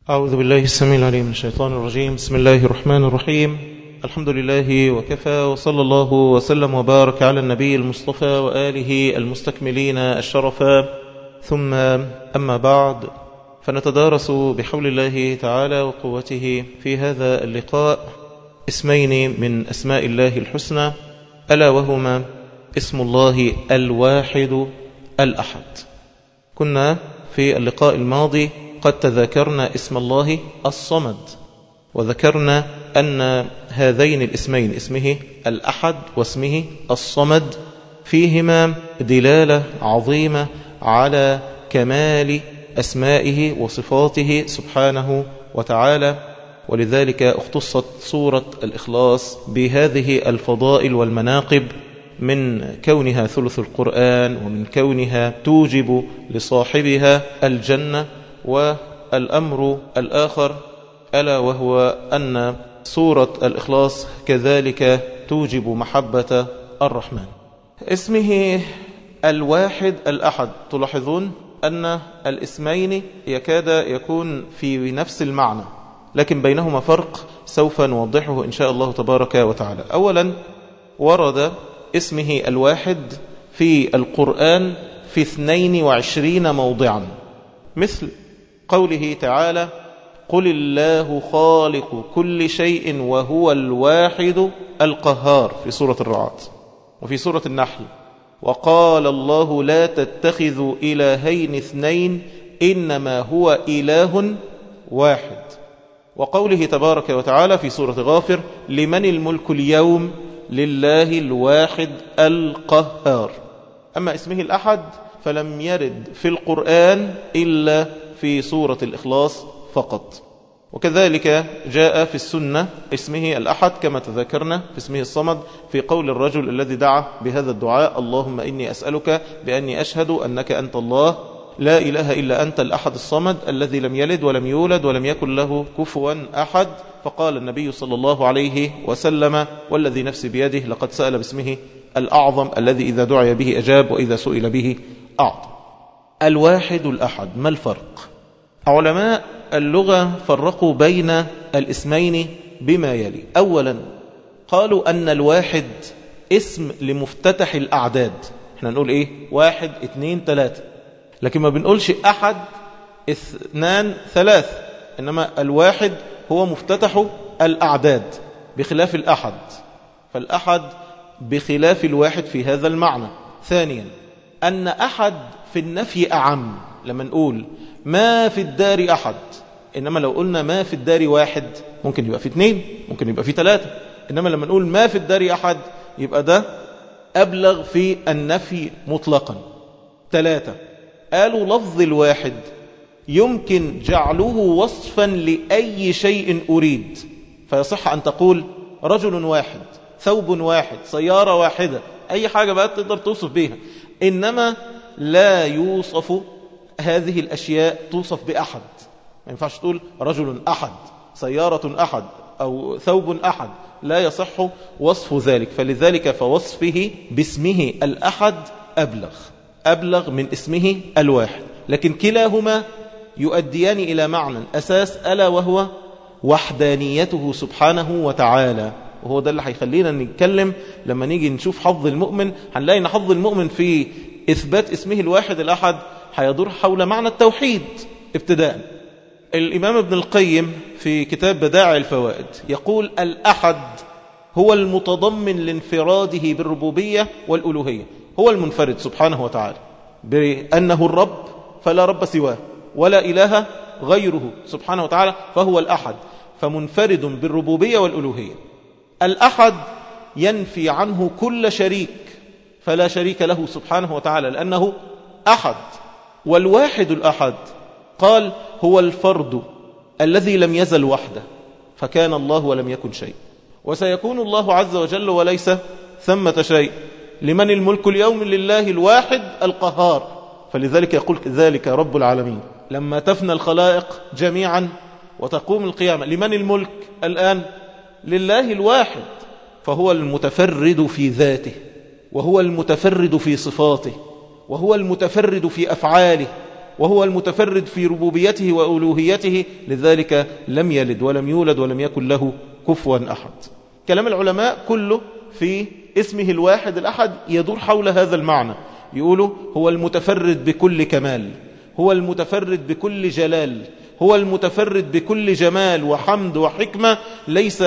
أعوذ بالله السميع العليم من الشيطان الرجيم بسم الله الرحمن الرحيم الحمد لله وكفى وصلى الله وسلم وبارك على النبي المصطفى وآله المستكملين الشرفا ثم أما بعد فنتدارس بحول الله تعالى وقوته في هذا اللقاء اسمين من أسماء الله الحسنى ألا وهما اسم الله الواحد الأحد كنا في اللقاء الماضي قد تذاكرنا اسم الله الصمد وذكرنا أن هذين الاسمين اسمه الأحد واسمه الصمد فيهما دلالة عظيمة على كمال أسمائه وصفاته سبحانه وتعالى ولذلك اختصت سورة الإخلاص بهذه الفضائل والمناقب من كونها ثلث القرآن ومن كونها توجب لصاحبها الجنة والأمر الآخر ألا وهو أن سورة الإخلاص كذلك توجب محبة الرحمن اسمه الواحد الأحد تلاحظون أن الاسمين يكاد يكون في نفس المعنى لكن بينهما فرق سوف نوضحه إن شاء الله تبارك وتعالى أولا ورد اسمه الواحد في القرآن في 22 موضعا مثل قوله تعالى قل الله خالق كل شيء وهو الواحد القهار في سورة الرعاد وفي سورة النحل وقال الله لا تتخذوا إلهين اثنين إنما هو إله واحد وقوله تبارك وتعالى في سورة غافر لمن الملك اليوم لله الواحد القهار أما اسمه الأحد فلم يرد في القرآن إلا في سورة الإخلاص فقط وكذلك جاء في السنة اسمه الأحد كما تذكرنا في اسمه الصمد في قول الرجل الذي دعا بهذا الدعاء اللهم إني أسألك بأني أشهد أنك أنت الله لا إله إلا أنت الأحد الصمد الذي لم يلد ولم يولد ولم يكن له كفوا أحد فقال النبي صلى الله عليه وسلم والذي نفسي بيده لقد سأل باسمه الأعظم الذي إذا دعي به أجاب وإذا سئل به أعطى الواحد الأحد ما الفرق علماء اللغة فرقوا بين الاسمين بما يلي أولا قالوا أن الواحد اسم لمفتتح الأعداد احنا نقول ايه واحد اثنين ثلاثة لكن ما بنقولش أحد اثنان ثلاث إنما الواحد هو مفتتح الأعداد بخلاف الأحد فالأحد بخلاف الواحد في هذا المعنى ثانيا أن أحد في النفي أعم لما نقول ما في الدار أحد إنما لو قلنا ما في الدار واحد ممكن يبقى في اثنين ممكن يبقى في ثلاثة إنما لما نقول ما في الدار أحد يبقى ده أبلغ في النفي مطلقا ثلاثة قالوا لفظ الواحد يمكن جعله وصفا لأي شيء أريد فيصح أن تقول رجل واحد ثوب واحد سيارة واحدة أي حاجة بقى تقدر توصف بيها إنما لا يوصف هذه الأشياء توصف بأحد ما ينفعش تقول رجل أحد سيارة أحد أو ثوب أحد لا يصح وصف ذلك فلذلك فوصفه باسمه الأحد أبلغ أبلغ من اسمه الواحد لكن كلاهما يؤديان إلى معنى أساس ألا وهو وحدانيته سبحانه وتعالى وهو ده اللي هيخلينا نتكلم لما نيجي نشوف حظ المؤمن هنلاقي ان حظ المؤمن في إثبات اسمه الواحد الأحد هيدور حول معنى التوحيد ابتداء الإمام ابن القيم في كتاب بداع الفوائد يقول الأحد هو المتضمن لانفراده بالربوبية والألوهية هو المنفرد سبحانه وتعالى بأنه الرب فلا رب سواه ولا إله غيره سبحانه وتعالى فهو الأحد فمنفرد بالربوبية والألوهية الأحد ينفي عنه كل شريك فلا شريك له سبحانه وتعالى لأنه أحد والواحد الأحد قال هو الفرد الذي لم يزل وحده فكان الله ولم يكن شيء وسيكون الله عز وجل وليس ثمة شيء لمن الملك اليوم لله الواحد القهار فلذلك يقول ذلك رب العالمين لما تفنى الخلائق جميعا وتقوم القيامة لمن الملك الآن لله الواحد فهو المتفرد في ذاته وهو المتفرد في صفاته وهو المتفرد في أفعاله وهو المتفرد في ربوبيته وألوهيته لذلك لم يلد ولم يولد ولم يكن له كفوا أحد كلام العلماء كله في اسمه الواحد الأحد يدور حول هذا المعنى يقولوا هو المتفرد بكل كمال هو المتفرد بكل جلال هو المتفرد بكل جمال وحمد وحكمة ليس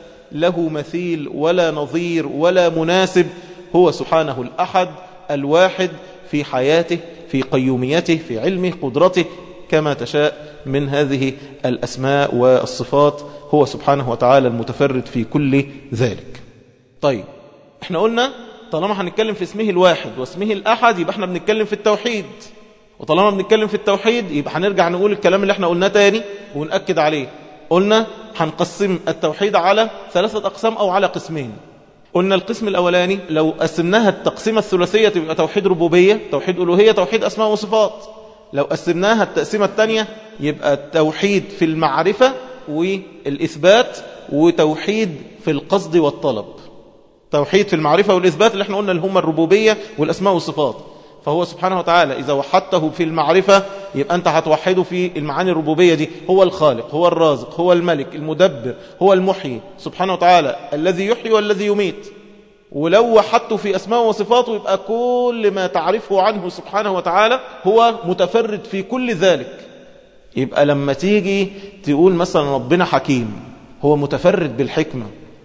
له مثيل ولا نظير ولا مناسب هو سبحانه الأحد الواحد في حياته في قيوميته في علمه قدرته كما تشاء من هذه الأسماء والصفات هو سبحانه وتعالى المتفرد في كل ذلك طيب احنا قلنا طالما هنتكلم في اسمه الواحد واسمه الأحد يبقى احنا بنتكلم في التوحيد وطالما بنتكلم في التوحيد يبقى هنرجع نقول الكلام اللي احنا قلناه تاني ونأكد عليه قلنا هنقسم التوحيد على ثلاثة أقسام أو على قسمين قلنا القسم الأولاني لو قسمناها التقسيمة الثلاثية تبقى توحيد ربوبية توحيد ألوهية توحيد أسماء وصفات لو قسمناها التقسيمة الثانية يبقى التوحيد في المعرفة والإثبات وتوحيد في القصد والطلب توحيد في المعرفة والإثبات اللي احنا قلنا اللي هم الربوبية والأسماء والصفات فهو سبحانه وتعالى إذا وحدته في المعرفة يبقى أنت هتوحده في المعاني الربوبية دي هو الخالق هو الرازق هو الملك المدبر هو المحيي سبحانه وتعالى الذي يحيي والذي يميت ولو وحدته في أسماء وصفاته يبقى كل ما تعرفه عنه سبحانه وتعالى هو متفرد في كل ذلك يبقى لما تيجي تقول مثلا ربنا حكيم هو متفرد بالحكمة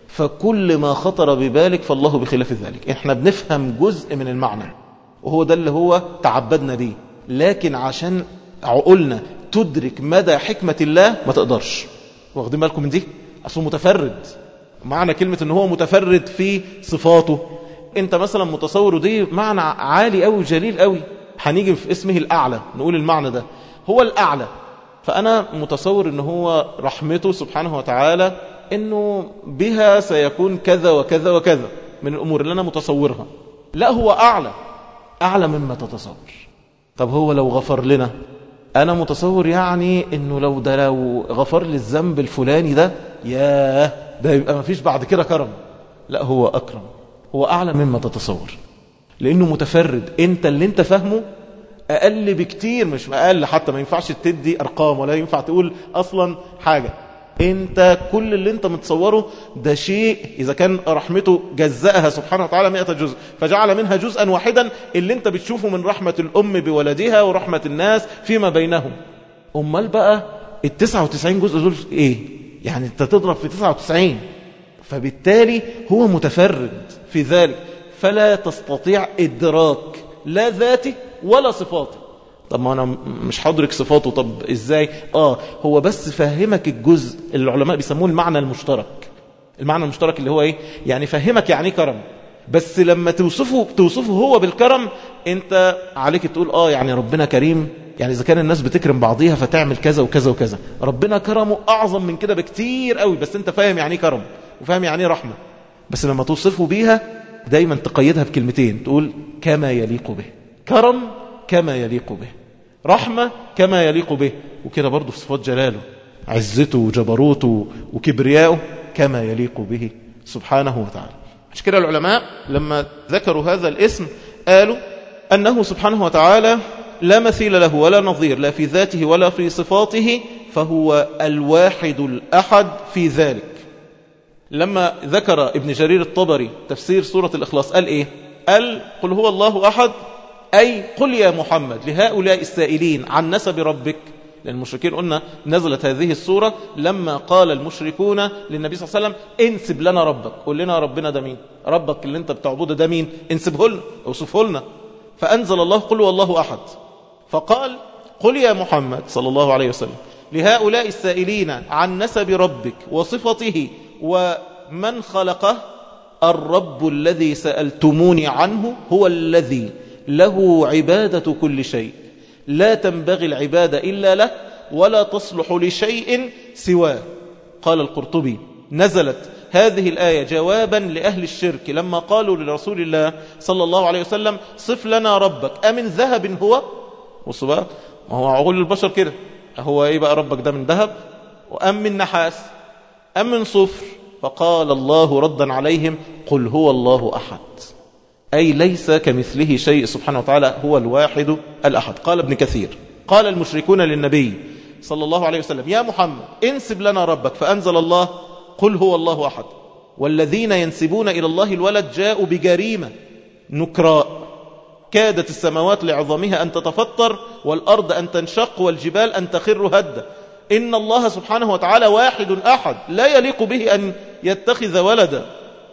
فكل ما خطر ببالك فالله بخلاف ذلك احنا بنفهم جزء من المعنى وهو ده اللي هو تعبدنا بيه لكن عشان عقولنا تدرك مدى حكمة الله ما تقدرش واخدين بالكم من دي أصله متفرد معنى كلمة ان هو متفرد في صفاته انت مثلا متصور دي معنى عالي قوي جليل قوي هنيجي في اسمه الأعلى نقول المعنى ده هو الأعلى فأنا متصور ان هو رحمته سبحانه وتعالى انه بها سيكون كذا وكذا وكذا من الأمور اللي أنا متصورها لا هو أعلى أعلى مما تتصور طب هو لو غفر لنا أنا متصور يعني أنه لو ده لو غفر لي الذنب الفلاني ده ياه ده يبقى ما فيش بعد كده كرم لا هو أكرم هو أعلى مما تتصور لأنه متفرد أنت اللي أنت فاهمه أقل بكتير مش أقل حتى ما ينفعش تدي أرقام ولا ينفع تقول أصلا حاجة انت كل اللي انت متصوره ده شيء اذا كان رحمته جزأها سبحانه وتعالى مئة جزء فجعل منها جزءا واحدا اللي انت بتشوفه من رحمة الام بولدها ورحمة الناس فيما بينهم امال بقى التسعة وتسعين جزء دول ايه يعني انت تضرب في تسعة وتسعين فبالتالي هو متفرد في ذلك فلا تستطيع ادراك لا ذاته ولا صفاته طب ما انا مش هدرك صفاته طب ازاي اه هو بس فهمك الجزء اللي العلماء بيسموه المعنى المشترك المعنى المشترك اللي هو ايه يعني فهمك يعني كرم بس لما توصفه توصفه هو بالكرم انت عليك تقول اه يعني ربنا كريم يعني اذا كان الناس بتكرم بعضيها فتعمل كذا وكذا وكذا ربنا كرمه اعظم من كده بكتير قوي بس انت فاهم يعني كرم وفاهم يعني رحمه بس لما توصفه بيها دايما تقيدها بكلمتين تقول كما يليق به كرم كما يليق به رحمة كما يليق به وكده برضه في صفات جلاله عزته وجبروته وكبرياؤه كما يليق به سبحانه وتعالى عشان كده العلماء لما ذكروا هذا الاسم قالوا أنه سبحانه وتعالى لا مثيل له ولا نظير لا في ذاته ولا في صفاته فهو الواحد الأحد في ذلك لما ذكر ابن جرير الطبري تفسير سورة الإخلاص قال إيه قال قل هو الله أحد أي قل يا محمد لهؤلاء السائلين عن نسب ربك لأن المشركين قلنا نزلت هذه السورة لما قال المشركون للنبي صلى الله عليه وسلم انسب لنا ربك قل لنا ربنا ده مين ربك اللي انت بتعبده ده مين انسبه لنا اوصفه لنا فأنزل الله قل والله أحد فقال قل يا محمد صلى الله عليه وسلم لهؤلاء السائلين عن نسب ربك وصفته ومن خلقه الرب الذي سألتموني عنه هو الذي له عبادة كل شيء لا تنبغي العبادة إلا له ولا تصلح لشيء سواه قال القرطبي نزلت هذه الآية جوابا لأهل الشرك لما قالوا لرسول الله صلى الله عليه وسلم صف لنا ربك أمن ذهب هو بصوا بقى ما هو عقول البشر كده هو ايه بقى ربك ده من ذهب وأم من نحاس أم من صفر فقال الله ردا عليهم قل هو الله أحد أي ليس كمثله شيء سبحانه وتعالى هو الواحد الأحد قال ابن كثير قال المشركون للنبي صلى الله عليه وسلم يا محمد انسب لنا ربك فأنزل الله قل هو الله أحد والذين ينسبون إلى الله الولد جاءوا بجريمة نكراء كادت السماوات لعظمها أن تتفطر والأرض أن تنشق والجبال أن تخر هدا إن الله سبحانه وتعالى واحد أحد لا يليق به أن يتخذ ولدا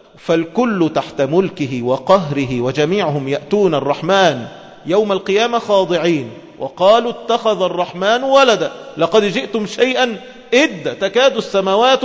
فالكل تحت ملكه وقهره وجميعهم يأتون الرحمن يوم القيامة خاضعين وقالوا اتخذ الرحمن ولدا لقد جئتم شيئا إد تكاد السماوات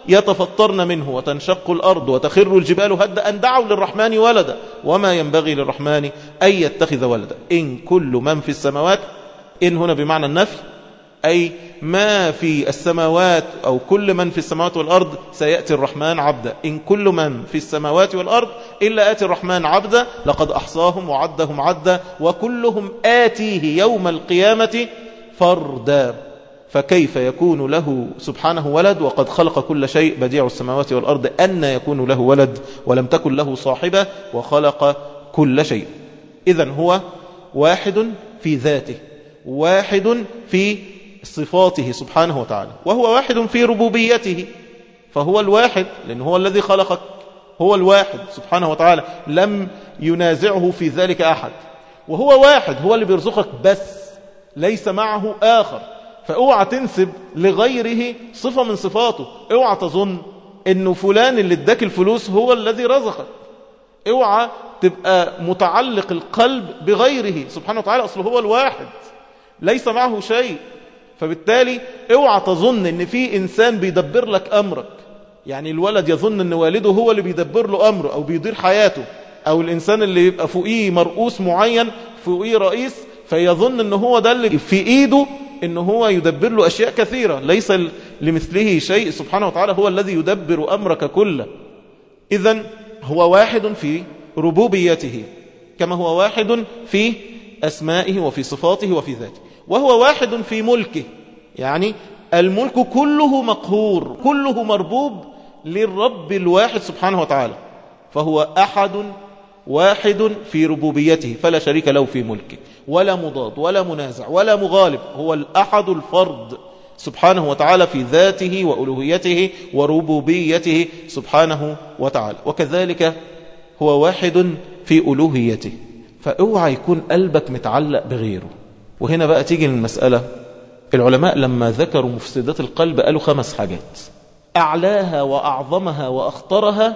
يتفطرن منه وتنشق الأرض وتخر الجبال هدا أن دعوا للرحمن ولدا وما ينبغي للرحمن أن يتخذ ولدا إن كل من في السماوات إن هنا بمعنى النفي أي ما في السماوات أو كل من في السماوات والأرض سيأتي الرحمن عبدا إن كل من في السماوات والأرض إلا آتي الرحمن عبدا لقد أحصاهم وعدهم عدا وكلهم آتيه يوم القيامة فردا فكيف يكون له سبحانه ولد وقد خلق كل شيء بديع السماوات والأرض أن يكون له ولد ولم تكن له صاحبة وخلق كل شيء إذا هو واحد في ذاته واحد في صفاته سبحانه وتعالى وهو واحد في ربوبيته فهو الواحد لأنه هو الذي خلقك هو الواحد سبحانه وتعالى لم ينازعه في ذلك أحد وهو واحد هو اللي بيرزقك بس ليس معه آخر فاوعى تنسب لغيره صفة من صفاته اوعى تظن انه فلان اللي اداك الفلوس هو الذي رزقك اوعى تبقى متعلق القلب بغيره سبحانه وتعالى اصله هو الواحد ليس معه شيء فبالتالي اوعى تظن ان في انسان بيدبر لك امرك يعني الولد يظن ان والده هو اللي بيدبر له امره او بيدير حياته او الانسان اللي يبقى فوقيه مرؤوس معين فوقيه رئيس فيظن ان هو ده اللي في ايده ان هو يدبر له اشياء كثيرة ليس لمثله شيء سبحانه وتعالى هو الذي يدبر امرك كله اذا هو واحد في ربوبيته كما هو واحد في اسمائه وفي صفاته وفي ذاته وهو واحد في ملكه يعني الملك كله مقهور كله مربوب للرب الواحد سبحانه وتعالى فهو أحد واحد في ربوبيته فلا شريك له في ملكه ولا مضاد ولا منازع ولا مغالب هو الأحد الفرد سبحانه وتعالى في ذاته وألوهيته وربوبيته سبحانه وتعالى وكذلك هو واحد في ألوهيته فاوعى يكون قلبك متعلق بغيره وهنا بقى تيجي المسألة العلماء لما ذكروا مفسدات القلب قالوا خمس حاجات أعلاها وأعظمها وأخطرها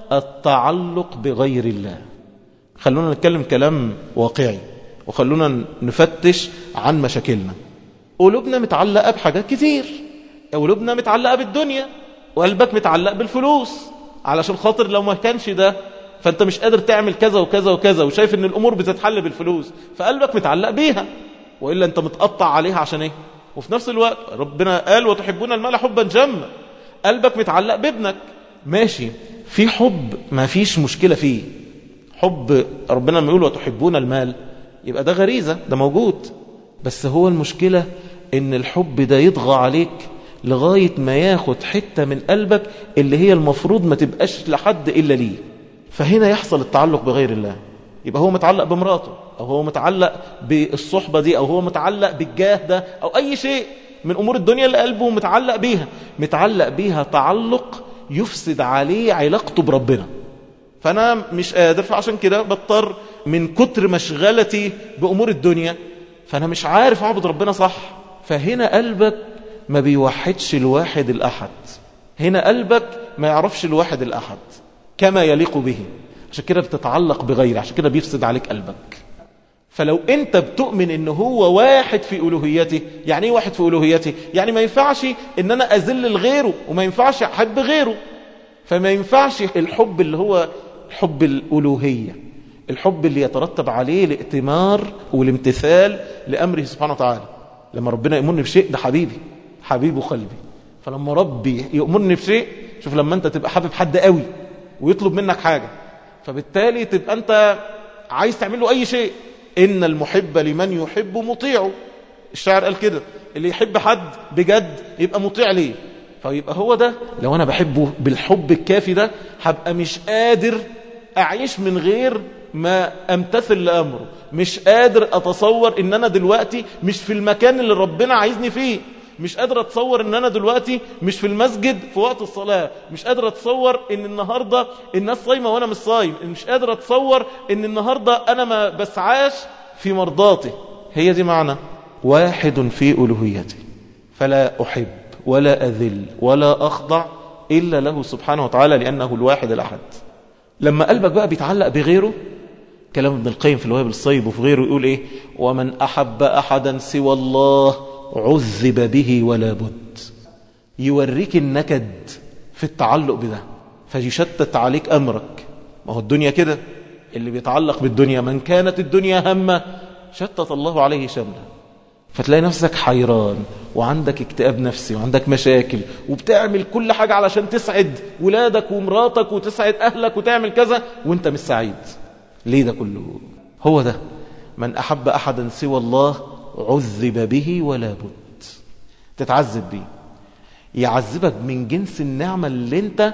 التعلق بغير الله خلونا نتكلم كلام واقعي وخلونا نفتش عن مشاكلنا قلوبنا متعلقة بحاجات كتير قلوبنا متعلقة بالدنيا وقلبك متعلق بالفلوس علشان خاطر لو ما كانش ده فانت مش قادر تعمل كذا وكذا وكذا وشايف ان الامور بتتحل بالفلوس فقلبك متعلق بيها وإلا أنت متقطع عليها عشان إيه وفي نفس الوقت ربنا قال وتحبون المال حبا جما قلبك متعلق بابنك ماشي في حب ما فيش مشكلة فيه حب ربنا لما يقول وتحبون المال يبقى ده غريزة ده موجود بس هو المشكلة ان الحب ده يطغى عليك لغاية ما ياخد حتة من قلبك اللي هي المفروض ما تبقاش لحد إلا ليه فهنا يحصل التعلق بغير الله يبقى هو متعلق بمراته أو هو متعلق بالصحبة دي أو هو متعلق بالجاه ده أو أي شيء من أمور الدنيا اللي قلبه متعلق بيها متعلق بيها تعلق يفسد عليه علاقته بربنا فأنا مش قادر فعشان كده بضطر من كتر مشغلتي بأمور الدنيا فأنا مش عارف أعبد ربنا صح فهنا قلبك ما بيوحدش الواحد الأحد هنا قلبك ما يعرفش الواحد الأحد كما يليق به عشان كده بتتعلق بغيره عشان كده بيفسد عليك قلبك فلو انت بتؤمن ان هو واحد في الوهيته يعني ايه واحد في الوهيته يعني ما ينفعش ان انا اذل لغيره وما ينفعش احب غيره فما ينفعش الحب اللي هو حب الالوهيه الحب اللي يترتب عليه الائتمار والامتثال لامره سبحانه وتعالى لما ربنا يامرني بشيء ده حبيبي حبيب قلبي فلما ربي يامرني بشيء شوف لما انت تبقى حابب حد قوي ويطلب منك حاجه فبالتالي تبقى انت عايز تعمل له اي شيء ان المحب لمن يحب مطيعه الشاعر قال كده اللي يحب حد بجد يبقى مطيع ليه فيبقى هو ده لو انا بحبه بالحب الكافي ده هبقى مش قادر اعيش من غير ما امتثل لأمره مش قادر أتصور ان أنا دلوقتي مش في المكان اللي ربنا عايزني فيه مش قادر اتصور ان انا دلوقتي مش في المسجد في وقت الصلاة مش قادر اتصور ان النهاردة الناس صايمة وانا مش صايم مش قادر اتصور ان النهاردة انا ما بسعاش في مرضاته هي دي معنى واحد في ألوهيته فلا أحب ولا أذل ولا أخضع إلا له سبحانه وتعالى لأنه الواحد الأحد لما قلبك بقى بيتعلق بغيره كلام ابن القيم في الوهاب الصيب وفي غيره يقول إيه ومن أحب أحدا سوى الله عذب به ولا بد يوريك النكد في التعلق بده فيشتت عليك أمرك ما هو الدنيا كده اللي بيتعلق بالدنيا من كانت الدنيا همه شتت الله عليه شمله فتلاقي نفسك حيران وعندك اكتئاب نفسي وعندك مشاكل وبتعمل كل حاجة علشان تسعد ولادك ومراتك وتسعد أهلك وتعمل كذا وانت مش سعيد ليه ده كله هو ده من أحب أحدا سوى الله عذب به ولا بد تتعذب بيه يعذبك من جنس النعمة اللي انت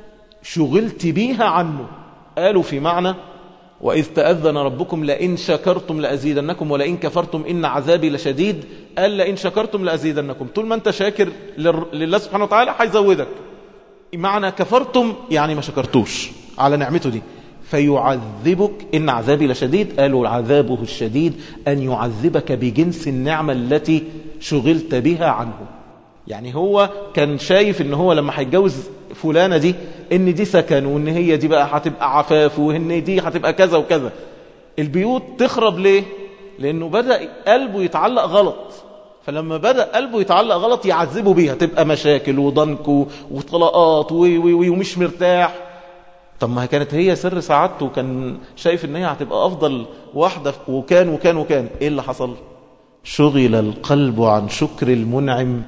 شغلت بيها عنه قالوا في معنى وإذ تأذن ربكم لئن شكرتم لأزيدنكم ولئن كفرتم إن عذابي لشديد قال لئن شكرتم لأزيدنكم طول ما أنت شاكر لله سبحانه وتعالى هيزودك معنى كفرتم يعني ما شكرتوش على نعمته دي فيعذبك إن عذابي لشديد قالوا عذابه الشديد أن يعذبك بجنس النعمة التي شغلت بها عنه يعني هو كان شايف ان هو لما هيتجوز فلانة دي ان دي سكن وان هي دي بقى هتبقى عفاف وان دي هتبقى كذا وكذا البيوت تخرب ليه لانه بدأ قلبه يتعلق غلط فلما بدأ قلبه يتعلق غلط يعذبه بيها تبقى مشاكل وضنك وطلاقات ومش مرتاح طب ما كانت هي سر سعادته وكان شايف ان هي هتبقى افضل واحدة وكان وكان وكان ايه اللي حصل شغل القلب عن شكر المنعم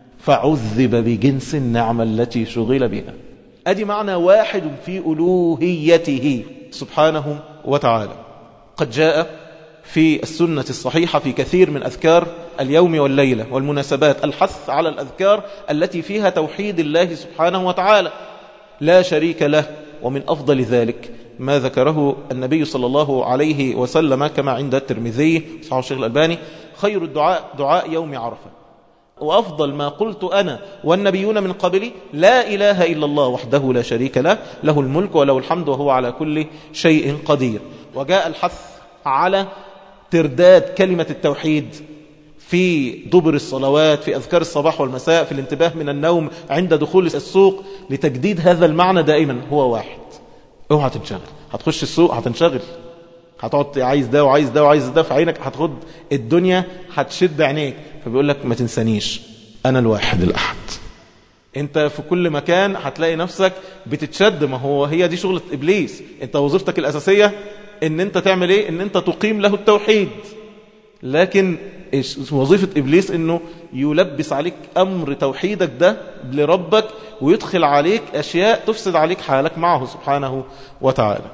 فعذب بجنس النعمة التي شغل بها أدي معنى واحد في ألوهيته سبحانه وتعالى قد جاء في السنة الصحيحة في كثير من أذكار اليوم والليلة والمناسبات الحث على الأذكار التي فيها توحيد الله سبحانه وتعالى لا شريك له ومن أفضل ذلك ما ذكره النبي صلى الله عليه وسلم كما عند الترمذي صحيح الشيخ الألباني خير الدعاء دعاء يوم عرفة وأفضل ما قلت أنا والنبيون من قبلي لا إله إلا الله وحده لا شريك له له الملك وله الحمد وهو على كل شيء قدير وجاء الحث على ترداد كلمة التوحيد في دبر الصلوات في أذكار الصباح والمساء في الانتباه من النوم عند دخول السوق لتجديد هذا المعنى دائما هو واحد اوعى تنشغل هتخش السوق هتنشغل هتقعد عايز ده وعايز ده وعايز ده في عينك هتخد الدنيا هتشد عينيك فبيقول لك ما تنسانيش أنا الواحد الأحد انت في كل مكان هتلاقي نفسك بتتشد ما هو هي دي شغلة إبليس انت وظيفتك الأساسية ان انت تعمل ايه ان انت تقيم له التوحيد لكن وظيفة إبليس انه يلبس عليك أمر توحيدك ده لربك ويدخل عليك أشياء تفسد عليك حالك معه سبحانه وتعالى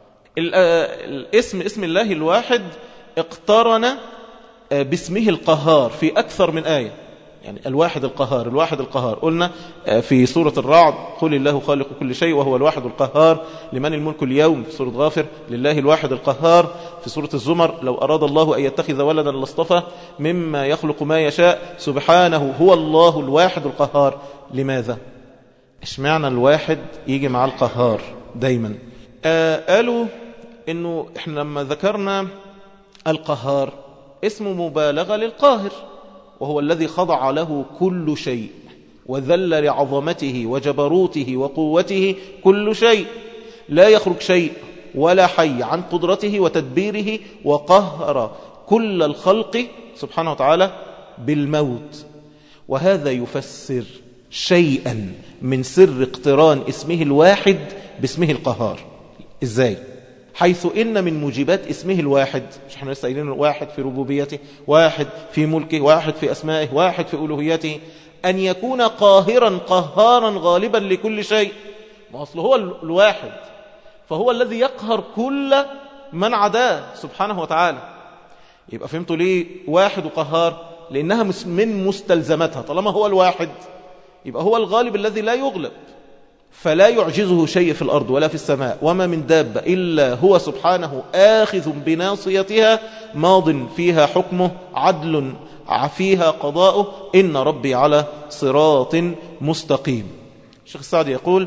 الاسم اسم الله الواحد اقترن باسمه القهار في أكثر من آية يعني الواحد القهار الواحد القهار قلنا في سورة الرعد قل الله خالق كل شيء وهو الواحد القهار لمن الملك اليوم في سورة غافر لله الواحد القهار في سورة الزمر لو أراد الله أن يتخذ ولدا لاصطفى مما يخلق ما يشاء سبحانه هو الله الواحد القهار لماذا اشمعنى الواحد يجي مع القهار دايما آه قالوا انه احنا لما ذكرنا القهار اسم مبالغة للقاهر وهو الذي خضع له كل شيء وذل لعظمته وجبروته وقوته كل شيء لا يخرج شيء ولا حي عن قدرته وتدبيره وقهر كل الخلق سبحانه وتعالى بالموت وهذا يفسر شيئا من سر اقتران اسمه الواحد باسمه القهار ازاي حيث إن من موجبات اسمه الواحد مش احنا لسه قايلين واحد في ربوبيته واحد في ملكه واحد في أسمائه واحد في ألوهيته أن يكون قاهرا قهارا غالبا لكل شيء ما أصله هو الواحد فهو الذي يقهر كل من عداه سبحانه وتعالى يبقى فهمتوا ليه واحد وقهار لأنها من مستلزماتها طالما هو الواحد يبقى هو الغالب الذي لا يغلب فلا يعجزه شيء في الأرض ولا في السماء وما من دابة إلا هو سبحانه آخذ بناصيتها ماض فيها حكمه عدل فيها قضاؤه إن ربي على صراط مستقيم الشيخ السعد يقول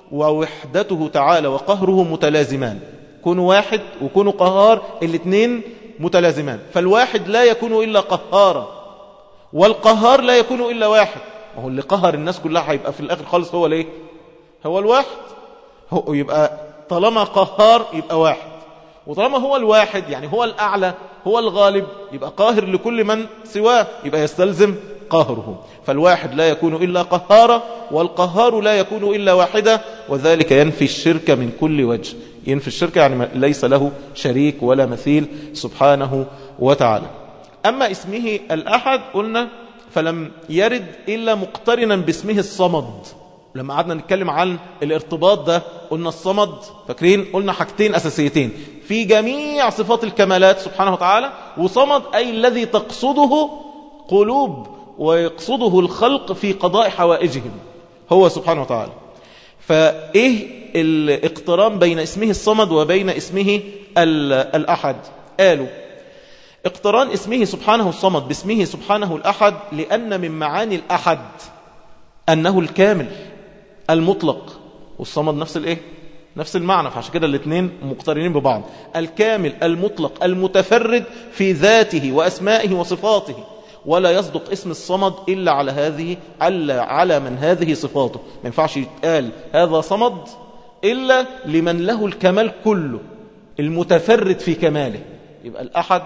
ووحدته تعالى وقهره متلازمان كونوا واحد وكونوا قهار الاثنين متلازمان فالواحد لا يكون إلا قهارا والقهار لا يكون إلا واحد وهو اللي قهر الناس كلها هيبقى في الآخر خالص هو ليه هو الواحد هو يبقى طالما قهار يبقى واحد وطالما هو الواحد يعني هو الأعلى هو الغالب يبقى قاهر لكل من سواه يبقى يستلزم قهره فالواحد لا يكون إلا قهارا والقهار لا يكون إلا واحدة وذلك ينفي الشرك من كل وجه ينفي الشرك يعني ليس له شريك ولا مثيل سبحانه وتعالى أما اسمه الأحد قلنا فلم يرد إلا مقترنا باسمه الصمد لما قعدنا نتكلم عن الارتباط ده قلنا الصمد فاكرين قلنا حاجتين أساسيتين في جميع صفات الكمالات سبحانه وتعالى وصمد أي الذي تقصده قلوب ويقصده الخلق في قضاء حوائجهم هو سبحانه وتعالى فإيه الاقتران بين اسمه الصمد وبين اسمه الأحد قالوا اقتران اسمه سبحانه الصمد باسمه سبحانه الأحد لأن من معاني الأحد أنه الكامل المطلق والصمد نفس الايه نفس المعنى فعشان كده الاثنين مقترنين ببعض الكامل المطلق المتفرد في ذاته وأسمائه وصفاته ولا يصدق اسم الصمد إلا على هذه على, على من هذه صفاته ما ينفعش يتقال هذا صمد إلا لمن له الكمال كله المتفرد في كماله يبقى الأحد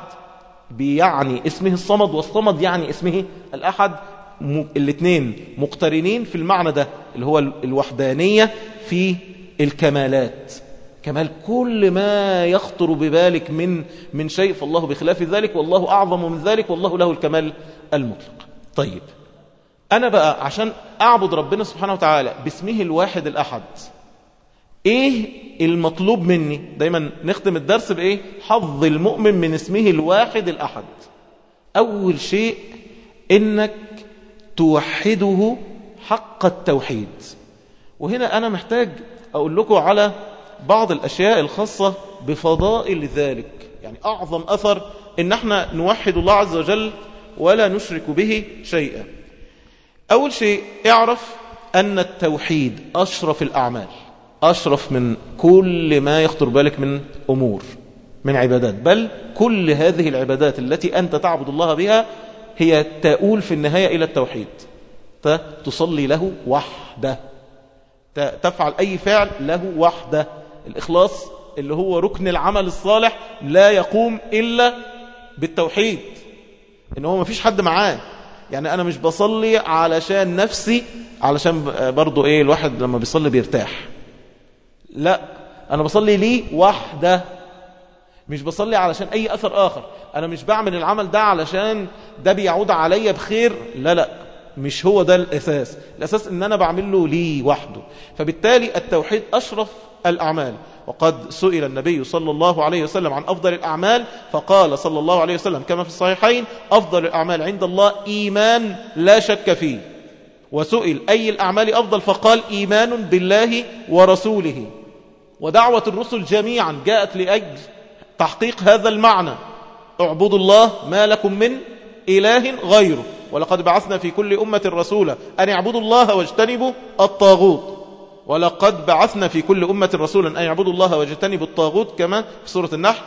بيعني اسمه الصمد والصمد يعني اسمه الأحد الاثنين مقترنين في المعنى ده اللي هو الوحدانية في الكمالات كمال كل ما يخطر ببالك من من شيء فالله بخلاف ذلك والله أعظم من ذلك والله له الكمال المطلق طيب أنا بقى عشان أعبد ربنا سبحانه وتعالى باسمه الواحد الأحد إيه المطلوب مني دايما نختم الدرس بإيه حظ المؤمن من اسمه الواحد الأحد أول شيء إنك توحده حق التوحيد وهنا أنا محتاج أقول لكم على بعض الأشياء الخاصة بفضائل ذلك يعني أعظم أثر إن احنا نوحد الله عز وجل ولا نشرك به شيئا أول شيء اعرف أن التوحيد أشرف الأعمال أشرف من كل ما يخطر بالك من أمور من عبادات بل كل هذه العبادات التي أنت تعبد الله بها هي تؤول في النهاية إلى التوحيد تصلي له وحده تفعل أي فعل له وحده الإخلاص اللي هو ركن العمل الصالح لا يقوم إلا بالتوحيد إن هو مفيش حد معاه يعني أنا مش بصلي علشان نفسي علشان برضو إيه الواحد لما بيصلي بيرتاح لا أنا بصلي لي وحده مش بصلي علشان أي أثر آخر أنا مش بعمل العمل ده علشان ده بيعود عليا بخير لا لا مش هو ده الأساس الأساس إن أنا بعمل له لي وحده فبالتالي التوحيد أشرف الأعمال وقد سئل النبي صلى الله عليه وسلم عن أفضل الأعمال فقال صلى الله عليه وسلم كما في الصحيحين أفضل الأعمال عند الله إيمان لا شك فيه وسئل أي الأعمال أفضل فقال إيمان بالله ورسوله ودعوة الرسل جميعا جاءت لأجل تحقيق هذا المعنى اعبدوا الله ما لكم من إله غيره ولقد بعثنا في كل أمة رسولا أن يعبدوا الله واجتنبوا الطاغوت ولقد بعثنا في كل أمة رسولا أن يعبدوا الله واجتنبوا الطاغوت كما في سورة النحل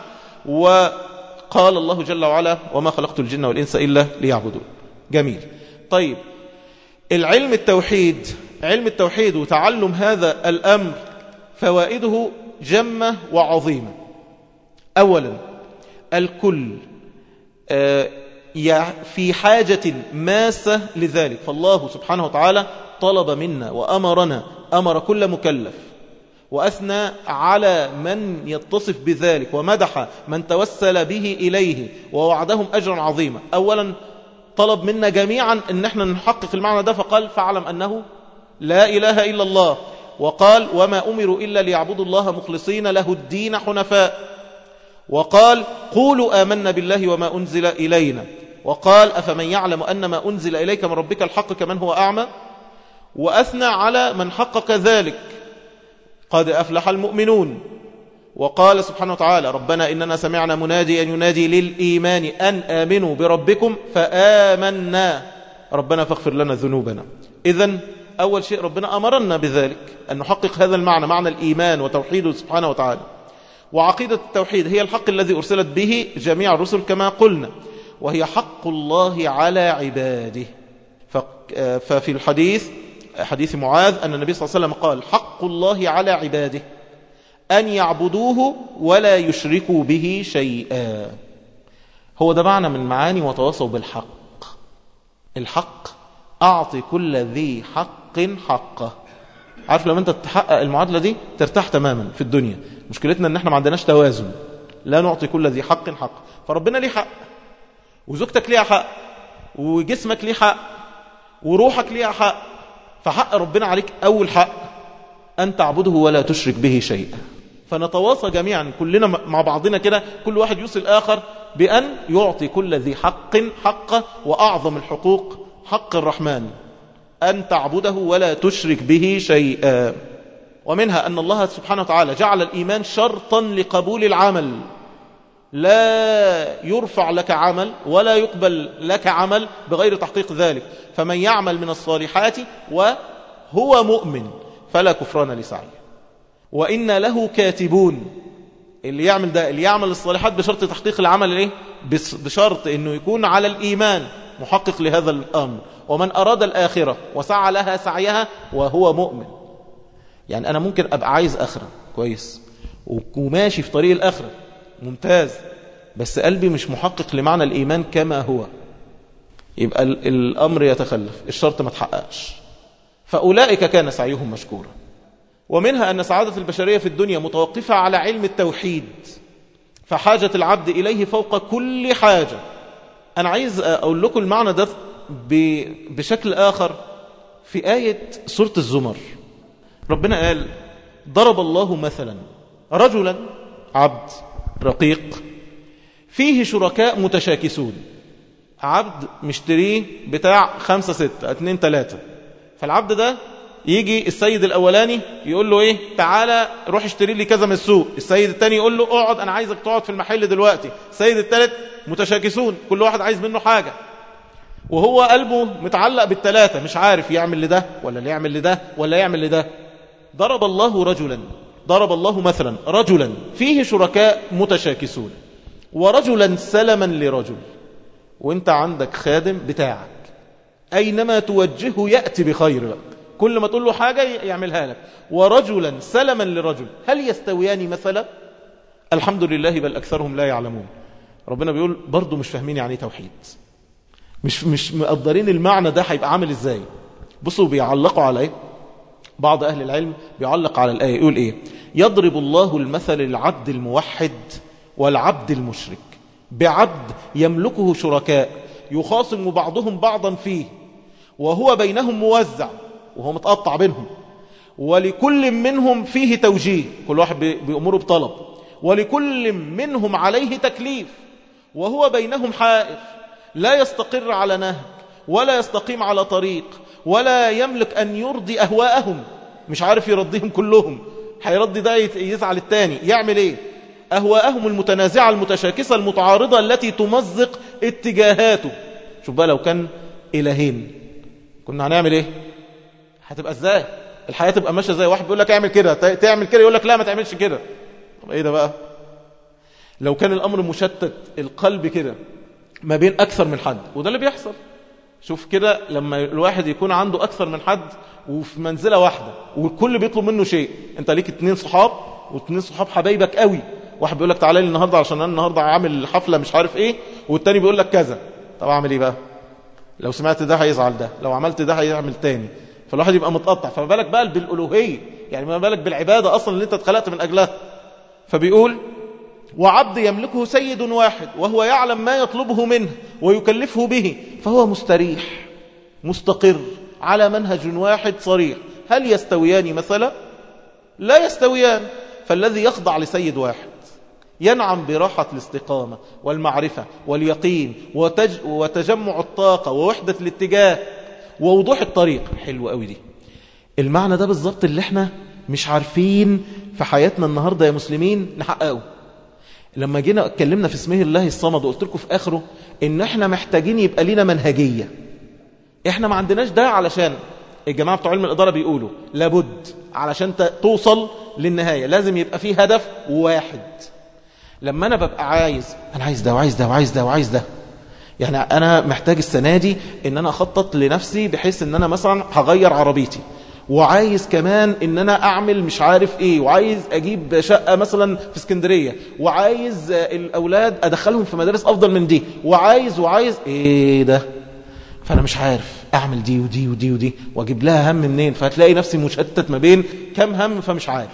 وقال الله جل وعلا وما خلقت الجن والإنس إلا ليعبدون جميل طيب العلم التوحيد علم التوحيد وتعلم هذا الأمر فوائده جمة وعظيمة أولا الكل في حاجة ماسة لذلك فالله سبحانه وتعالى طلب منا وأمرنا أمر كل مكلف وأثنى على من يتصف بذلك ومدح من توسل به إليه ووعدهم أجرا عظيما أولا طلب منا جميعا أن احنا نحقق المعنى ده فقال فاعلم أنه لا إله إلا الله وقال وما أمروا إلا ليعبدوا الله مخلصين له الدين حنفاء وقال قولوا آمنا بالله وما أنزل إلينا وقال أفمن يعلم أن ما أنزل إليك من ربك الحق كمن هو أعمى وأثنى على من حقق ذلك قد أفلح المؤمنون وقال سبحانه وتعالى ربنا إننا سمعنا مناديا ينادي للإيمان أن آمنوا بربكم فآمنا ربنا فاغفر لنا ذنوبنا إذا أول شيء ربنا أمرنا بذلك أن نحقق هذا المعنى معنى الإيمان وتوحيده سبحانه وتعالى وعقيدة التوحيد هي الحق الذي أرسلت به جميع الرسل كما قلنا وهي حق الله على عباده ففي الحديث حديث معاذ أن النبي صلى الله عليه وسلم قال حق الله على عباده أن يعبدوه ولا يشركوا به شيئا هو ده معنى من معاني وتواصوا بالحق الحق أعطي كل ذي حق حقه عارف لما أنت تحقق المعادلة دي ترتاح تماما في الدنيا مشكلتنا أن احنا ما عندناش توازن لا نعطي كل ذي حق حق فربنا ليه حق وزوجتك ليها حق وجسمك ليه حق وروحك ليها حق فحق ربنا عليك أول حق أن تعبده ولا تشرك به شيئا فنتواصى جميعا كلنا مع بعضنا كده كل واحد يوصي الآخر بأن يعطي كل ذي حق حقه وأعظم الحقوق حق الرحمن أن تعبده ولا تشرك به شيئا ومنها أن الله سبحانه وتعالى جعل الإيمان شرطا لقبول العمل لا يرفع لك عمل ولا يقبل لك عمل بغير تحقيق ذلك فمن يعمل من الصالحات وهو مؤمن فلا كفران لسعيه وإن له كاتبون اللي يعمل ده اللي يعمل الصالحات بشرط تحقيق العمل ايه بشرط انه يكون على الإيمان محقق لهذا الأمر ومن أراد الآخرة وسعى لها سعيها وهو مؤمن يعني أنا ممكن أبقى عايز آخرة كويس وماشي في طريق الآخرة ممتاز بس قلبي مش محقق لمعنى الإيمان كما هو يبقى الأمر يتخلف الشرط ما تحققش فأولئك كان سعيهم مشكورا ومنها أن سعادة البشرية في الدنيا متوقفة على علم التوحيد فحاجة العبد إليه فوق كل حاجة أنا عايز أقول لكم المعنى ده بشكل آخر في آية سورة الزمر ربنا قال ضرب الله مثلا رجلا عبد رقيق فيه شركاء متشاكسون عبد مشتريه بتاع خمسة ستة اتنين تلاتة فالعبد ده يجي السيد الأولاني يقول له إيه تعالى روح اشتري لي كذا من السوق السيد الثاني يقول له اقعد أنا عايزك تقعد في المحل دلوقتي السيد الثالث متشاكسون كل واحد عايز منه حاجة وهو قلبه متعلق بالثلاثة مش عارف يعمل لده ولا يعمل لده ولا يعمل لده ضرب الله رجلا ضرب الله مثلا رجلا فيه شركاء متشاكسون ورجلا سلما لرجل وانت عندك خادم بتاعك أينما توجهه يأتي بخير بقى كل ما تقول له حاجة يعملها لك ورجلا سلما لرجل هل يستويان مثلا الحمد لله بل أكثرهم لا يعلمون ربنا بيقول برضو مش فاهمين يعني توحيد مش مش مقدرين المعنى ده هيبقى عامل ازاي بصوا بيعلقوا على ايه بعض أهل العلم بيعلق على الآية يقول إيه يضرب الله المثل للعبد الموحد والعبد المشرك بعبد يملكه شركاء يخاصم بعضهم بعضا فيه وهو بينهم موزع وهو متقطع بينهم ولكل منهم فيه توجيه كل واحد بأمره بطلب ولكل منهم عليه تكليف وهو بينهم حائر لا يستقر على نهج ولا يستقيم على طريق ولا يملك أن يرضي أهواءهم مش عارف يرضيهم كلهم هيرضي ده يزعل التاني يعمل ايه أهواءهم المتنازعة المتشاكسة المتعارضة التي تمزق اتجاهاته شوف بقى لو كان إلهين كنا هنعمل ايه هتبقى ازاي الحياة تبقى ماشية زي واحد بيقول لك اعمل كده تعمل كده يقول لك لا ما تعملش كده طب ايه ده بقى لو كان الأمر مشتت القلب كده ما بين أكثر من حد وده اللي بيحصل شوف كده لما الواحد يكون عنده أكثر من حد وفي منزلة واحدة والكل بيطلب منه شيء انت ليك اتنين صحاب واتنين صحاب حبايبك قوي واحد بيقول لك تعالى لي النهارده عشان انا النهارده عامل حفله مش عارف ايه والتاني بيقول لك كذا طب اعمل ايه بقى لو سمعت ده هيزعل ده لو عملت ده هيعمل تاني فالواحد يبقى متقطع فما بالك بقى بالالوهيه يعني ما بالك بالعباده اصلا اللي انت اتخلقت من اجلها فبيقول وعبد يملكه سيد واحد وهو يعلم ما يطلبه منه ويكلفه به فهو مستريح مستقر على منهج واحد صريح هل يستويان مثلا لا يستويان فالذي يخضع لسيد واحد ينعم براحة الاستقامة والمعرفة واليقين وتج وتجمع الطاقة ووحدة الاتجاه ووضوح الطريق حلو قوي دي المعنى ده بالظبط اللي احنا مش عارفين في حياتنا النهاردة يا مسلمين نحققه لما جينا اتكلمنا في اسمه الله الصمد وقلت لكم في آخره ان احنا محتاجين يبقى لنا منهجية احنا ما عندناش ده علشان الجماعة بتوع علم الإدارة بيقولوا لابد علشان توصل للنهاية لازم يبقى فيه هدف واحد لما أنا ببقى عايز أنا عايز ده وعايز ده وعايز ده وعايز ده يعني أنا محتاج السنة دي إن أنا أخطط لنفسي بحيث إن أنا مثلا هغير عربيتي وعايز كمان ان انا اعمل مش عارف ايه وعايز اجيب شقة مثلا في اسكندرية وعايز الاولاد ادخلهم في مدارس افضل من دي وعايز وعايز ايه ده فانا مش عارف اعمل دي ودي ودي ودي واجيب لها هم منين فهتلاقي نفسي مشتت ما بين كم هم فمش عارف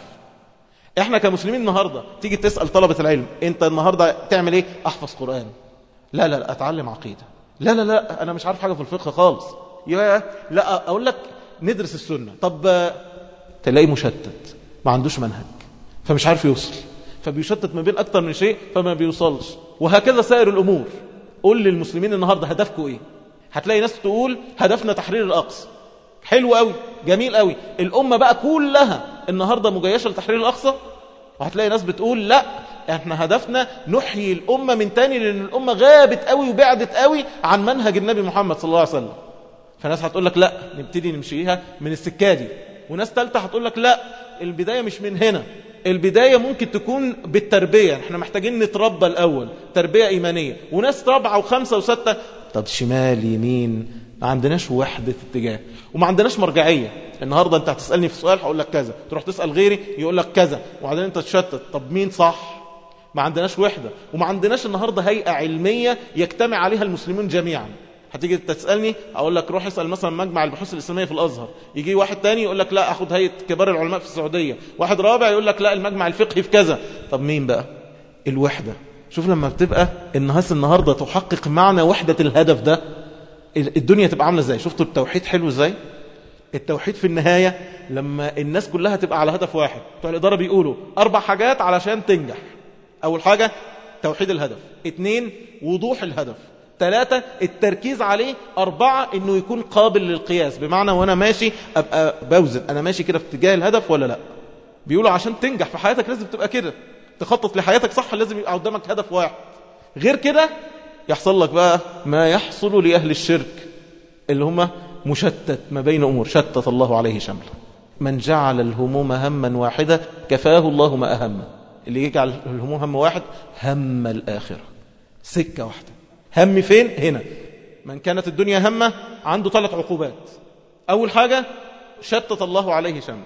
احنا كمسلمين النهاردة تيجي تسأل طلبة العلم انت النهاردة تعمل ايه احفظ قرآن لا لا لا اتعلم عقيدة لا لا لا انا مش عارف حاجة في الفقه خالص يا لا اقول لك ندرس السنة طب تلاقي مشتت ما عندوش منهج فمش عارف يوصل فبيشتت ما بين اكتر من شيء فما بيوصلش وهكذا سائر الامور قول للمسلمين النهاردة هدفكم ايه هتلاقي ناس تقول هدفنا تحرير الأقصى حلو قوي جميل قوي الأمة بقى كلها النهاردة مجيشة لتحرير الأقصى وهتلاقي ناس بتقول لا احنا هدفنا نحيي الأمة من تاني لأن الأمة غابت قوي وبعدت قوي عن منهج النبي محمد صلى الله عليه وسلم فناس هتقول لك لا نبتدي نمشيها من السكة دي وناس تالتة هتقول لك لا البداية مش من هنا البداية ممكن تكون بالتربية احنا محتاجين نتربى الأول تربية إيمانية وناس رابعة وخمسة وستة طب شمال يمين ما عندناش وحدة اتجاه وما عندناش مرجعية النهاردة انت هتسألني في سؤال هقول لك كذا تروح تسأل غيري يقول لك كذا وبعدين انت تشتت طب مين صح ما عندناش وحدة وما عندناش النهاردة هيئة علمية يجتمع عليها المسلمون جميعا هتيجي تسألني اقول لك روح اسأل مثلا مجمع البحوث الإسلامية في الأزهر يجي واحد تاني يقول لك لا اخد هيئة كبار العلماء في السعودية واحد رابع يقول لك لا المجمع الفقهي في كذا طب مين بقى الوحدة شوف لما بتبقى الناس النهاردة تحقق معنى وحدة الهدف ده الدنيا تبقى عاملة ازاي شفتوا التوحيد حلو ازاي التوحيد في النهاية لما الناس كلها تبقى على هدف واحد بتوع الإدارة بيقولوا أربع حاجات علشان تنجح أول حاجة توحيد الهدف اثنين وضوح الهدف ثلاثة التركيز عليه أربعة إنه يكون قابل للقياس بمعنى وأنا ماشي أبقى بوزن أنا ماشي كده في اتجاه الهدف ولا لا بيقولوا عشان تنجح في حياتك لازم تبقى كده تخطط لحياتك صح لازم يبقى قدامك هدف واحد غير كده يحصل لك بقى ما يحصل لأهل الشرك اللي هم مشتت ما بين أمور شتت الله عليه شمله من جعل الهموم هما واحدة كفاه الله ما أهم اللي يجعل الهموم هم واحد هم الآخرة سكة واحدة هم فين هنا من كانت الدنيا همه عنده ثلاث عقوبات أول حاجة شتت الله عليه شمله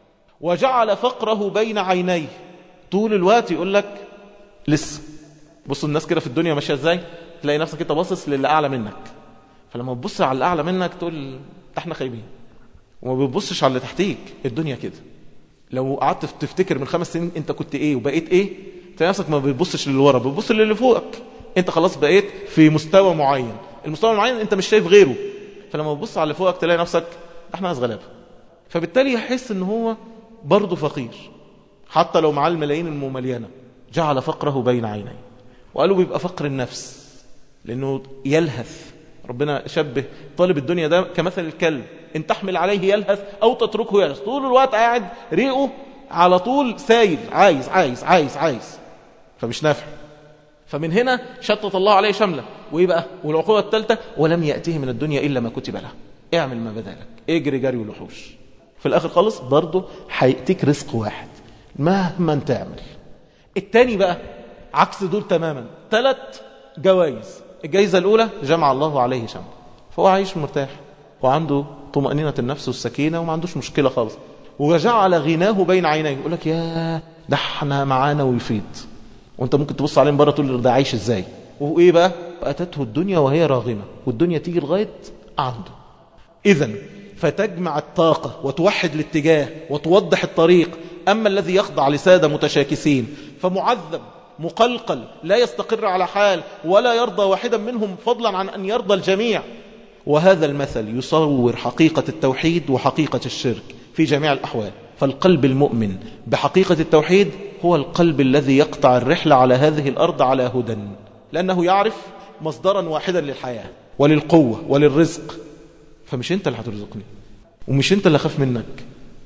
وجعل فقره بين عينيه طول الوقت يقول لك لسه بصوا الناس كده في الدنيا ماشيه ازاي تلاقي نفسك انت باصص للي اعلى منك فلما تبص على اللي اعلى منك تقول احنا خايبين وما بتبصش على اللي تحتيك الدنيا كده لو قعدت تفتكر من خمس سنين انت كنت ايه وبقيت ايه تلاقي نفسك ما بتبصش للي ورا بتبص للي فوقك انت خلاص بقيت في مستوى معين المستوى المعين انت مش شايف غيره فلما تبص على اللي فوقك تلاقي نفسك احنا ناس غلابه فبالتالي يحس ان هو برضه فقير حتى لو معاه الملايين المملينه جعل فقره بين عينيه وقالوا بيبقى فقر النفس لانه يلهث ربنا شبه طالب الدنيا ده كمثل الكلب ان تحمل عليه يلهث او تتركه يلهث طول الوقت قاعد ريقه على طول سايل عايز عايز عايز عايز فمش نافع فمن هنا شتت الله عليه شمله وايه بقى والعقوبه الثالثه ولم ياته من الدنيا الا ما كتب له اعمل ما بدالك اجري جري الوحوش في الاخر خالص برضه هياتيك رزق واحد مهما تعمل التاني بقى عكس دول تماما ثلاث جوائز الجائزة الأولى جمع الله عليه شمل فهو عايش مرتاح وعنده طمأنينة النفس والسكينة وما عندوش مشكلة خالص وجعل غناه بين عينيه يقول لك يا ده احنا معانا ويفيض وانت ممكن تبص عليه من بره تقول ده عايش ازاي وايه بقى اتته الدنيا وهي راغمه والدنيا تيجي لغايه عنده اذا فتجمع الطاقه وتوحد الاتجاه وتوضح الطريق اما الذي يخضع لساده متشاكسين فمعذب مقلقل لا يستقر على حال ولا يرضى واحدا منهم فضلا عن أن يرضى الجميع وهذا المثل يصور حقيقة التوحيد وحقيقة الشرك في جميع الأحوال فالقلب المؤمن بحقيقة التوحيد هو القلب الذي يقطع الرحلة على هذه الأرض على هدى لأنه يعرف مصدرا واحدا للحياة وللقوة وللرزق فمش أنت اللي هترزقني ومش أنت اللي خاف منك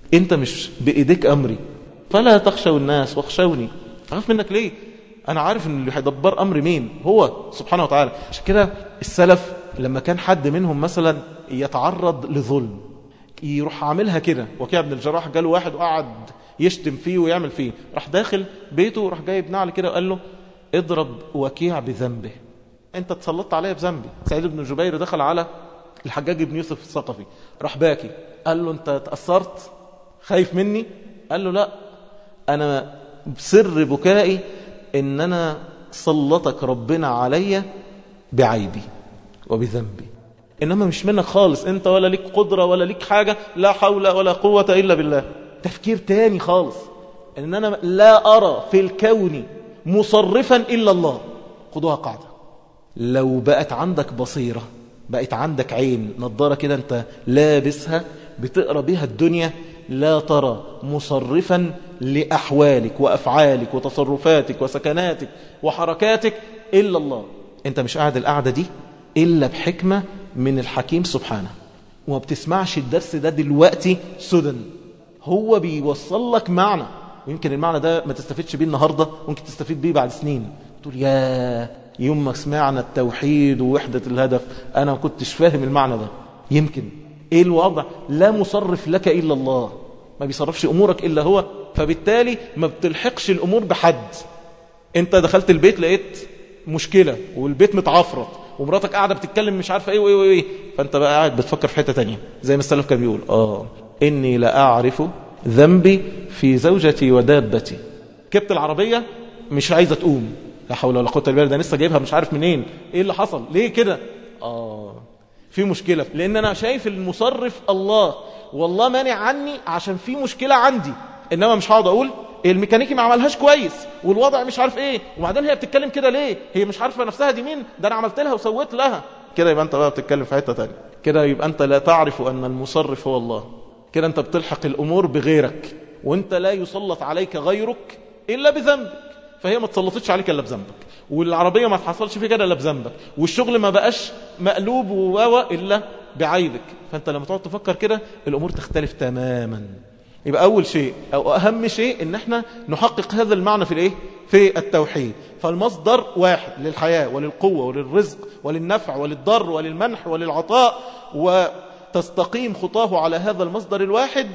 انت مش بايديك امري فلا تخشوا الناس واخشوني اخاف منك ليه انا عارف ان اللي هيدبر امر مين هو سبحانه وتعالى عشان كده السلف لما كان حد منهم مثلا يتعرض لظلم يروح عاملها كده وكيع بن الجراح جاله واحد وقعد يشتم فيه ويعمل فيه راح داخل بيته وراح جايب نعل كده وقال له اضرب وكيع بذنبه انت اتسلطت عليا بذنبي سعيد بن جبير دخل على الحجاج بن يوسف الثقفي راح باكي قال له انت تأثرت خايف مني قال له لا انا بسر بكائي ان انا سلطك ربنا عليا بعيبي وبذنبي انما مش منك خالص انت ولا ليك قدرة ولا ليك حاجة لا حول ولا قوة الا بالله تفكير تاني خالص ان انا لا ارى في الكون مصرفا الا الله خدوها قاعدة لو بقت عندك بصيرة بقت عندك عين نظارة كده انت لابسها بتقرأ بيها الدنيا لا ترى مصرفا لأحوالك وأفعالك وتصرفاتك وسكناتك وحركاتك إلا الله انت مش قاعد القعدة دي إلا بحكمة من الحكيم سبحانه وما بتسمعش الدرس ده دلوقتي سدى هو بيوصل لك معنى ويمكن المعنى ده ما تستفيدش بيه النهاردة ممكن تستفيد بيه بعد سنين تقول يا يوم ما سمعنا التوحيد ووحدة الهدف أنا ما كنتش فاهم المعنى ده يمكن إيه الوضع لا مصرف لك إلا الله ما بيصرفش أمورك إلا هو فبالتالي ما بتلحقش الأمور بحد أنت دخلت البيت لقيت مشكلة والبيت متعفرط ومراتك قاعدة بتتكلم مش عارفة ايه وايه وايه فانت بقى قاعد بتفكر في حتة تانية زي ما السلف كان بيقول اه اني لا اعرف ذنبي في زوجتي ودابتي كبت العربية مش عايزة تقوم لا حول ولا قوة الا بالله ده لسه جايبها مش عارف منين ايه اللي حصل ليه كده اه في مشكلة لان انا شايف المصرف الله والله مانع عني عشان في مشكلة عندي انما مش هقعد اقول الميكانيكي ما عملهاش كويس والوضع مش عارف ايه وبعدين هي بتتكلم كده ليه هي مش عارفه نفسها دي مين ده انا عملت لها وسويت لها كده يبقى انت بقى بتتكلم في حته ثانيه كده يبقى انت لا تعرف ان المصرف هو الله كده انت بتلحق الامور بغيرك وانت لا يسلط عليك غيرك الا بذنبك فهي ما تسلطتش عليك الا بذنبك والعربيه ما تحصلش فيك الا بذنبك والشغل ما بقاش مقلوب وواوا الا بعيبك فانت لما تقعد تفكر كده الامور تختلف تماما يبقى أول شيء أو أهم شيء إن احنا نحقق هذا المعنى في الإيه؟ في التوحيد فالمصدر واحد للحياة وللقوة وللرزق وللنفع وللضر وللمنح وللعطاء وتستقيم خطاه على هذا المصدر الواحد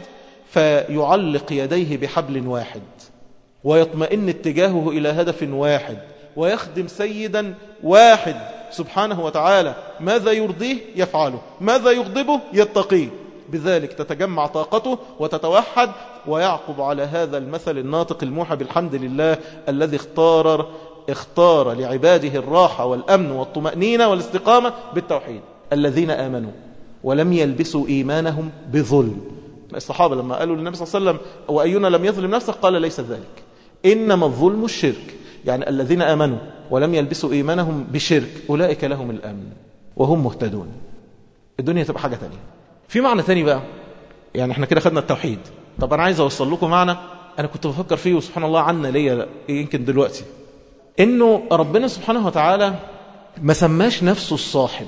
فيعلق يديه بحبل واحد ويطمئن اتجاهه إلى هدف واحد ويخدم سيدا واحد سبحانه وتعالى ماذا يرضيه يفعله ماذا يغضبه يتقيه بذلك تتجمع طاقته وتتوحد ويعقب على هذا المثل الناطق الموحى بالحمد لله الذي اختار اختار لعباده الراحة والأمن والطمأنينة والاستقامة بالتوحيد الذين آمنوا ولم يلبسوا إيمانهم بظلم الصحابة لما قالوا للنبي صلى الله عليه وسلم وأينا لم يظلم نفسه قال ليس ذلك إنما الظلم الشرك يعني الذين آمنوا ولم يلبسوا إيمانهم بشرك أولئك لهم الأمن وهم مهتدون الدنيا تبقى حاجة تانية في معنى تاني بقى يعني احنا كده خدنا التوحيد طب انا عايز اوصل لكم معنى انا كنت بفكر فيه وسبحان الله عنا ليا يمكن دلوقتي انه ربنا سبحانه وتعالى ما سماش نفسه الصاحب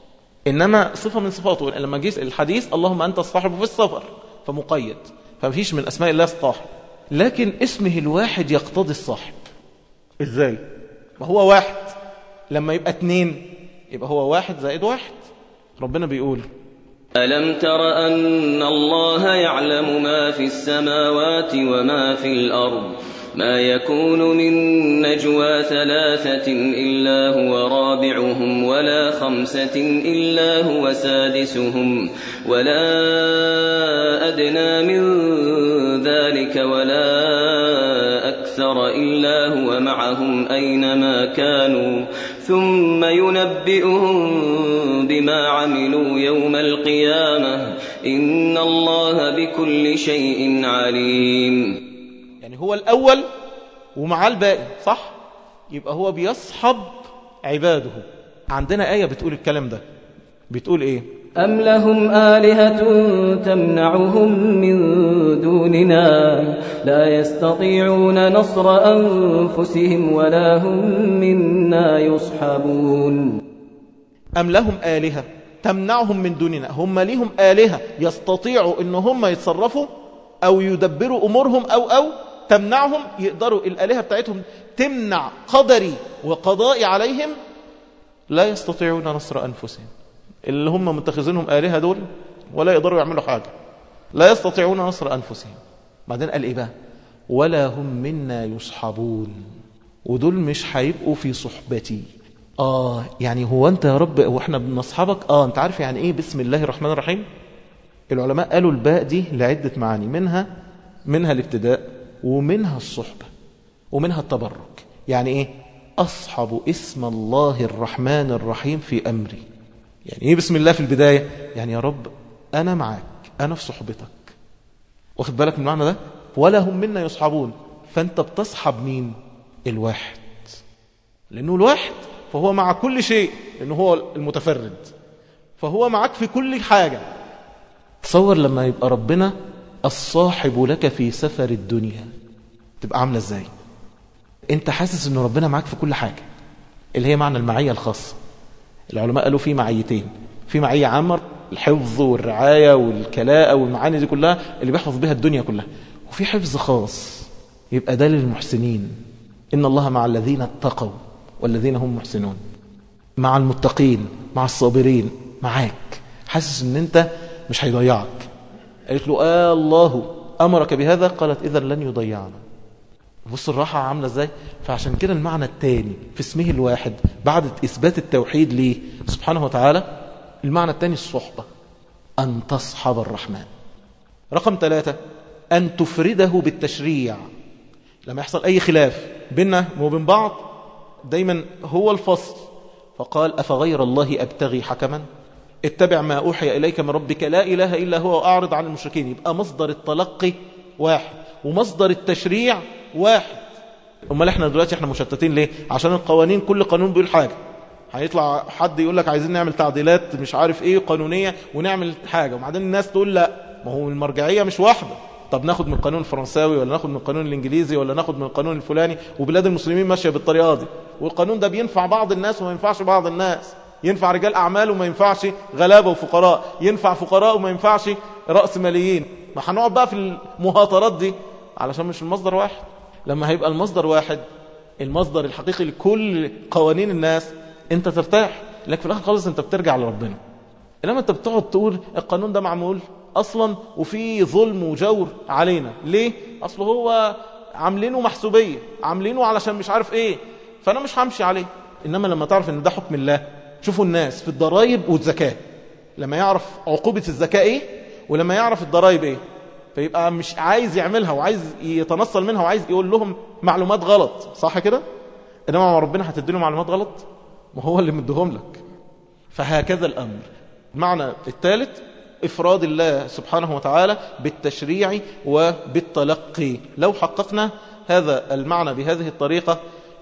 انما صفة من صفاته لما جه الحديث اللهم انت الصاحب في السفر فمقيد فمفيش من اسماء الله الصاحب لكن اسمه الواحد يقتضي الصاحب ازاي ما هو واحد لما يبقى اتنين يبقى هو واحد زائد واحد ربنا بيقول ألم تر أن الله يعلم ما في السماوات وما في الأرض ما يكون من نجوى ثلاثة إلا هو رابعهم ولا خمسة إلا هو سادسهم ولا أدنى من ذلك ولا أكثر إلا هو معهم أينما كانوا ثم ينبئهم بما عملوا يوم القيامة إن الله بكل شيء عليم يعني هو الأول ومعاه الباقي صح يبقى هو بيصحب عباده عندنا آية بتقول الكلام ده بتقول إيه أم لهم آلهة تمنعهم من دوننا لا يستطيعون نصر أنفسهم ولا هم منا يصحبون أم لهم آلهة تمنعهم من دوننا هم ليهم آلهة يستطيعوا إن هم يتصرفوا أو يدبروا أمورهم أو أو تمنعهم يقدروا الآلهة بتاعتهم تمنع قدري وقضائي عليهم لا يستطيعون نصر أنفسهم اللي هم متخذينهم آلهة دول ولا يقدروا يعملوا حاجة لا يستطيعون نصر أنفسهم بعدين قال إيه بقى ولا هم منا يصحبون ودول مش هيبقوا في صحبتي آه يعني هو أنت يا رب وإحنا بنصحبك آه أنت عارف يعني إيه بسم الله الرحمن الرحيم العلماء قالوا الباء دي لعدة معاني منها منها الابتداء ومنها الصحبة ومنها التبرك يعني إيه أصحب اسم الله الرحمن الرحيم في أمري يعني إيه بسم الله في البداية يعني يا رب أنا معاك أنا في صحبتك واخد بالك من المعنى ده ولا هم منا يصحبون فأنت بتصحب مين الواحد لأنه الواحد فهو مع كل شيء لأنه هو المتفرد فهو معك في كل حاجة تصور لما يبقى ربنا الصاحب لك في سفر الدنيا تبقى عاملة ازاي انت حاسس ان ربنا معاك في كل حاجة اللي هي معنى المعية الخاصة العلماء قالوا في معيتين في معية عامة الحفظ والرعاية والكلاءة والمعاني دي كلها اللي بيحفظ بها الدنيا كلها وفي حفظ خاص يبقى ده للمحسنين إن الله مع الذين اتقوا والذين هم محسنون مع المتقين مع الصابرين معاك حاسس ان انت مش هيضيعك قالت له آه الله أمرك بهذا قالت إذا لن يضيعنا بص الراحة عاملة ازاي فعشان كده المعنى الثاني في اسمه الواحد بعد إثبات التوحيد ليه سبحانه وتعالى المعنى الثاني الصحبة أن تصحب الرحمن رقم ثلاثة أن تفرده بالتشريع لما يحصل أي خلاف بيننا وبين بعض دايما هو الفصل فقال أفغير الله أبتغي حكما اتبع ما أوحي إليك من ربك لا إله إلا هو وأعرض عن المشركين يبقى مصدر التلقي واحد ومصدر التشريع واحد امال احنا دلوقتي احنا مشتتين ليه عشان القوانين كل قانون بيقول حاجة هيطلع حد يقول لك عايزين نعمل تعديلات مش عارف ايه قانونية ونعمل حاجة وبعدين الناس تقول لا ما هو المرجعية مش واحدة طب ناخد من القانون الفرنساوي ولا ناخد من القانون الانجليزي ولا ناخد من القانون الفلاني وبلاد المسلمين ماشية بالطريقة دي والقانون ده بينفع بعض الناس وما ينفعش بعض الناس ينفع رجال أعمال وما ينفعش غلابة وفقراء ينفع فقراء وما ينفعش رأس ماليين ما هنقعد بقى في المهاترات دي علشان مش المصدر واحد لما هيبقى المصدر واحد المصدر الحقيقي لكل قوانين الناس انت ترتاح لكن في الاخر خالص انت بترجع لربنا انما انت بتقعد تقول القانون ده معمول اصلا وفي ظلم وجور علينا ليه اصل هو عاملينه محسوبيه عاملينه علشان مش عارف ايه فانا مش همشي عليه انما لما تعرف ان ده حكم الله شوفوا الناس في الضرائب والزكاه لما يعرف عقوبه الزكاه ايه ولما يعرف الضرائب ايه فيبقى مش عايز يعملها وعايز يتنصل منها وعايز يقول لهم معلومات غلط صح كده انما مع ربنا هتدي له معلومات غلط ما هو اللي مديهم لك فهكذا الامر المعنى الثالث افراد الله سبحانه وتعالى بالتشريع وبالتلقي لو حققنا هذا المعنى بهذه الطريقه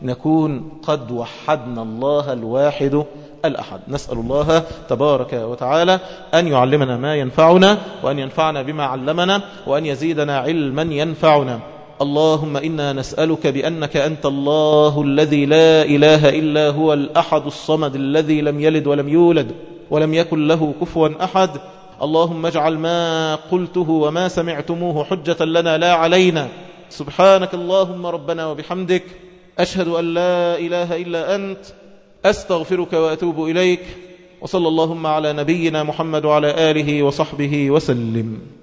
نكون قد وحدنا الله الواحد الأحد نسأل الله تبارك وتعالى أن يعلمنا ما ينفعنا وأن ينفعنا بما علمنا وأن يزيدنا علما ينفعنا اللهم إنا نسألك بأنك أنت الله الذي لا إله إلا هو الأحد الصمد الذي لم يلد ولم يولد ولم يكن له كفوا أحد اللهم اجعل ما قلته وما سمعتموه حجة لنا لا علينا سبحانك اللهم ربنا وبحمدك أشهد أن لا إله إلا أنت أستغفرك وأتوب إليك وصلى اللهم على نبينا محمد وعلى آله وصحبه وسلم